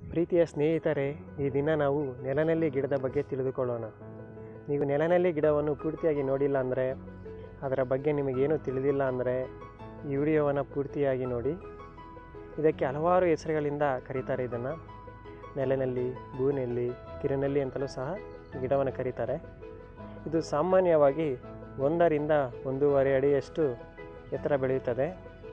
ಪ್ರೀತಿಯ ಸ್ನೇಹಿತರೆ ಈ ದಿನ ನಾವು ನೆಲನಲ್ಲಿ ಗಿಡದ ಬಗ್ಗೆ ತಿಳಿದುಕೊಳ್ಳೋಣ ನೀವು ನೆಲನಲ್ಲಿ ಗಿಡವನ್ನು ಪೂರ್ತಿಯಾಗಿ ನೋಡಿಲ್ಲ ಅಂದರೆ ಅದರ ಬಗ್ಗೆ ನಿಮಗೇನು ತಿಳಿದಿಲ್ಲ ಅಂದರೆ ಈ ವಿಡಿಯೋವನ್ನು ಪೂರ್ತಿಯಾಗಿ ನೋಡಿ ಇದಕ್ಕೆ ಹಲವಾರು ಹೆಸರುಗಳಿಂದ ಕರೀತಾರೆ ಇದನ್ನು ನೆಲನಲ್ಲಿ ಭೂನೆಲ್ಲಿ ಕಿರಿನೆಲ್ಲಿ ಅಂತಲೂ ಸಹ ಈ ಗಿಡವನ್ನು ಕರೀತಾರೆ ಇದು ಸಾಮಾನ್ಯವಾಗಿ ಒಂದರಿಂದ ಒಂದೂವರೆ ಅಡಿಯಷ್ಟು ಎತ್ತರ ಬೆಳೆಯುತ್ತದೆ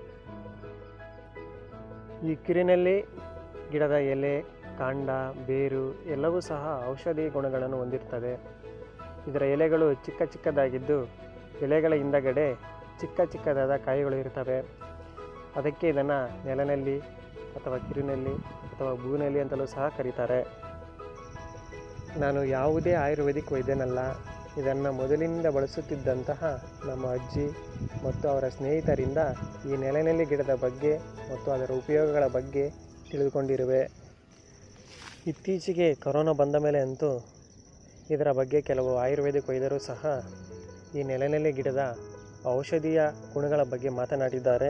ಈ ಕಿರಿನಲ್ಲಿ ಗಿಡದ ಎಲೆ ಕಾಂಡ ಬೇರು ಎಲ್ಲವೂ ಸಹ ಔಷಧಿ ಗುಣಗಳನ್ನು ಹೊಂದಿರ್ತದೆ ಇದರ ಎಲೆಗಳು ಚಿಕ್ಕ ಚಿಕ್ಕದಾಗಿದ್ದು ಎಲೆಗಳ ಹಿಂದಗಡೆ ಚಿಕ್ಕ ಚಿಕ್ಕದಾದ ಕಾಯಿಗಳು ಇರ್ತವೆ ಅದಕ್ಕೆ ಇದನ್ನು ನೆಲನಲ್ಲಿ ಅಥವಾ ಕಿರುನೆಲ್ಲಿ ಅಥವಾ ಭೂನೆಲ್ಲಿ ಅಂತಲೂ ಸಹ ಕರೀತಾರೆ ನಾನು ಯಾವುದೇ ಆಯುರ್ವೇದಿಕ್ ವೈದ್ಯನಲ್ಲ ಇದನ್ನು ಮೊದಲಿನಿಂದ ಬಳಸುತ್ತಿದ್ದಂತಹ ನಮ್ಮ ಅಜ್ಜಿ ಮತ್ತು ಅವರ ಸ್ನೇಹಿತರಿಂದ ಈ ನೆಲನೆಲ್ಲಿ ಗಿಡದ ಬಗ್ಗೆ ಮತ್ತು ಅದರ ಉಪಯೋಗಗಳ ಬಗ್ಗೆ ತಿಳಿದುಕೊಂಡಿರುವೆ ಇತ್ತೀಚೆಗೆ ಕೊರೋನಾ ಬಂದ ಮೇಲೆ ಅಂತೂ ಇದರ ಬಗ್ಗೆ ಕೆಲವು ಆಯುರ್ವೇದಿಕ್ ವೈದ್ಯರು ಸಹ ಈ ನೆಲನೆಲೆ ಗಿಡದ ಔಷಧೀಯ ಗುಣಗಳ ಬಗ್ಗೆ ಮಾತನಾಡಿದ್ದಾರೆ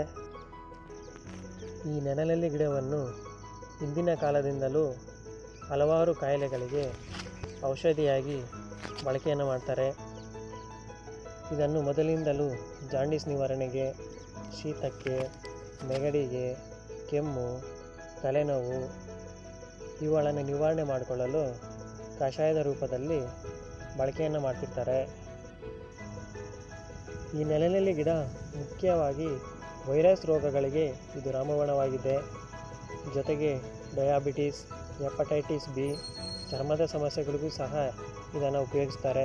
ಈ ನೆಲನೆಲೆ ಗಿಡವನ್ನು ಹಿಂದಿನ ಕಾಲದಿಂದಲೂ ಹಲವಾರು ಕಾಯಿಲೆಗಳಿಗೆ ಔಷಧಿಯಾಗಿ ಬಳಕೆಯನ್ನು ಮಾಡ್ತಾರೆ ಇದನ್ನು ಮೊದಲಿಂದಲೂ ಜಾಂಡೀಸ್ ನಿವಾರಣೆಗೆ ಶೀತಕ್ಕೆ ನೆಗಡಿಗೆ ಕೆಮ್ಮು ತಲೆನೋವು ಇವುಗಳನ್ನು ನಿವಾರಣೆ ಮಾಡಿಕೊಳ್ಳಲು ಕಷಾಯದ ರೂಪದಲ್ಲಿ ಬಳಕೆಯನ್ನು ಮಾಡ್ತಿರ್ತಾರೆ ಈ ನೆಲನೆಲ್ಲಿ ಗಿಡ ಮುಖ್ಯವಾಗಿ ವೈರಸ್ ರೋಗಗಳಿಗೆ ಇದು ರಾಮಬಾಣವಾಗಿದೆ ಜೊತೆಗೆ ಡಯಾಬಿಟಿಸ್ ಹೆಪಟೈಟಿಸ್ ಬಿ ಚರ್ಮದ ಸಮಸ್ಯೆಗಳಿಗೂ ಸಹ ಇದನ್ನು ಉಪಯೋಗಿಸ್ತಾರೆ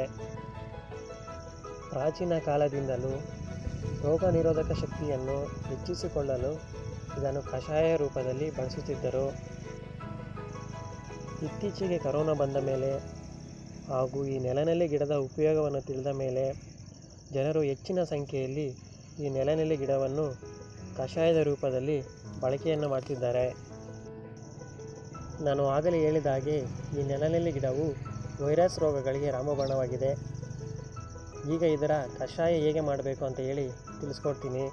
ಪ್ರಾಚೀನ ಕಾಲದಿಂದಲೂ ರೋಗ ನಿರೋಧಕ ಶಕ್ತಿಯನ್ನು ಹೆಚ್ಚಿಸಿಕೊಳ್ಳಲು ಇದನ್ನು ಕಷಾಯ ರೂಪದಲ್ಲಿ ಬಳಸುತ್ತಿದ್ದರು ಇತ್ತೀಚೆಗೆ ಕರೋನಾ ಬಂದ ಮೇಲೆ ಹಾಗೂ ಈ ನೆಲನೆಲೆ ಗಿಡದ ಉಪಯೋಗವನ್ನು ತಿಳಿದ ಮೇಲೆ ಜನರು ಹೆಚ್ಚಿನ ಸಂಖ್ಯೆಯಲ್ಲಿ ಈ ನೆಲನೆಲೆ ಗಿಡವನ್ನು ಕಷಾಯದ ರೂಪದಲ್ಲಿ ಬಳಕೆಯನ್ನು ಮಾಡ್ತಿದ್ದಾರೆ ನಾನು ಆಗಲೇ ಹೇಳಿದ ಹಾಗೆ ಈ ನೆಲನೆಲೆ ಗಿಡವು ವೈರಸ್ ರೋಗಗಳಿಗೆ ರಾಮಬಾಣವಾಗಿದೆ ಈಗ ಇದರ ಕಷಾಯ ಹೇಗೆ ಮಾಡಬೇಕು ಅಂತ ಹೇಳಿ ತಿಳಿಸ್ಕೊಡ್ತೀನಿ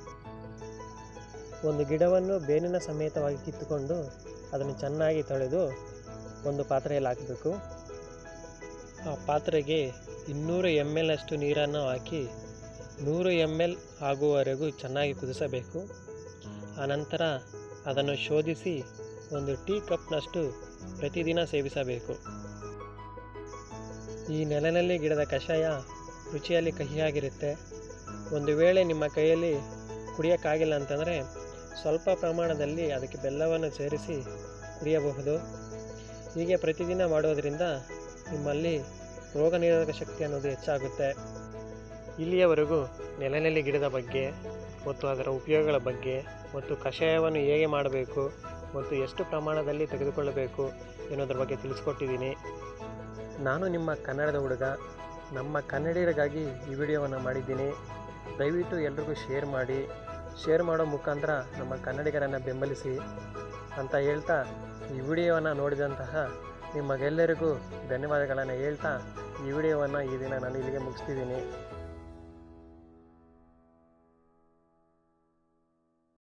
ಒಂದು ಗಿಡವನ್ನು ಬೇನಿನ ಸಮೇತವಾಗಿ ಕಿತ್ತುಕೊಂಡು ಅದನ್ನು ಚೆನ್ನಾಗಿ ತೊಳೆದು ಒಂದು ಪಾತ್ರೆಯಲ್ಲಿ ಹಾಕಬೇಕು ಆ ಪಾತ್ರೆಗೆ ಇನ್ನೂರು ಎಮ್ ಎಲ್ ಅಷ್ಟು ನೀರನ್ನು ಹಾಕಿ ನೂರು ಎಮ್ ಎಲ್ ಆಗುವವರೆಗೂ ಚೆನ್ನಾಗಿ ಕುದಿಸಬೇಕು ಆನಂತರ ಅದನ್ನು ಶೋಧಿಸಿ ಒಂದು ಟೀ ಕಪ್ನಷ್ಟು ಪ್ರತಿದಿನ ಸೇವಿಸಬೇಕು ಈ ನೆಲನಲ್ಲಿ ಗಿಡದ ಕಷಾಯ ರುಚಿಯಲ್ಲಿ ಕಹಿಯಾಗಿರುತ್ತೆ ಒಂದು ವೇಳೆ ನಿಮ್ಮ ಕೈಯಲ್ಲಿ ಕುಡಿಯೋಕ್ಕಾಗಿಲ್ಲ ಅಂತಂದರೆ ಸ್ವಲ್ಪ ಪ್ರಮಾಣದಲ್ಲಿ ಅದಕ್ಕೆ ಬೆಲ್ಲವನ್ನು ಸೇರಿಸಿ ಕುಡಿಯಬಹುದು ಹೀಗೆ ಪ್ರತಿದಿನ ಮಾಡೋದರಿಂದ ನಿಮ್ಮಲ್ಲಿ ರೋಗ ನಿರೋಧಕ ಶಕ್ತಿ ಅನ್ನೋದು ಹೆಚ್ಚಾಗುತ್ತೆ ಇಲ್ಲಿಯವರೆಗೂ ನೆಲನೆಲೆ ಗಿಡದ ಬಗ್ಗೆ ಮತ್ತು ಅದರ ಉಪಯೋಗಗಳ ಬಗ್ಗೆ ಮತ್ತು ಕಷಾಯವನ್ನು ಹೇಗೆ ಮಾಡಬೇಕು ಮತ್ತು ಎಷ್ಟು ಪ್ರಮಾಣದಲ್ಲಿ ತೆಗೆದುಕೊಳ್ಳಬೇಕು ಎನ್ನುವುದರ ಬಗ್ಗೆ ತಿಳಿಸ್ಕೊಟ್ಟಿದ್ದೀನಿ ನಾನು ನಿಮ್ಮ ಕನ್ನಡದ ಹುಡುಗ ನಮ್ಮ ಕನ್ನಡಿಗರಿಗಾಗಿ ಈ ವಿಡಿಯೋವನ್ನು ಮಾಡಿದ್ದೀನಿ ದಯವಿಟ್ಟು ಎಲ್ರಿಗೂ ಶೇರ್ ಮಾಡಿ ಶೇರ್ ಮಾಡೋ ಮುಖಾಂತರ ನಮ್ಮ ಕನ್ನಡಿಗರನ್ನು ಬೆಂಬಲಿಸಿ ಅಂತ ಹೇಳ್ತಾ ಈ ವಿಡಿಯೋವನ್ನು ನೋಡಿದಂತಹ ನಿಮಗೆಲ್ಲರಿಗೂ ಧನ್ಯವಾದಗಳನ್ನು ಹೇಳ್ತಾ ಈ ವಿಡಿಯೋವನ್ನು ಈ ದಿನ ನಾನು ಇಲ್ಲಿಗೆ ಮುಗಿಸ್ತಿದ್ದೀನಿ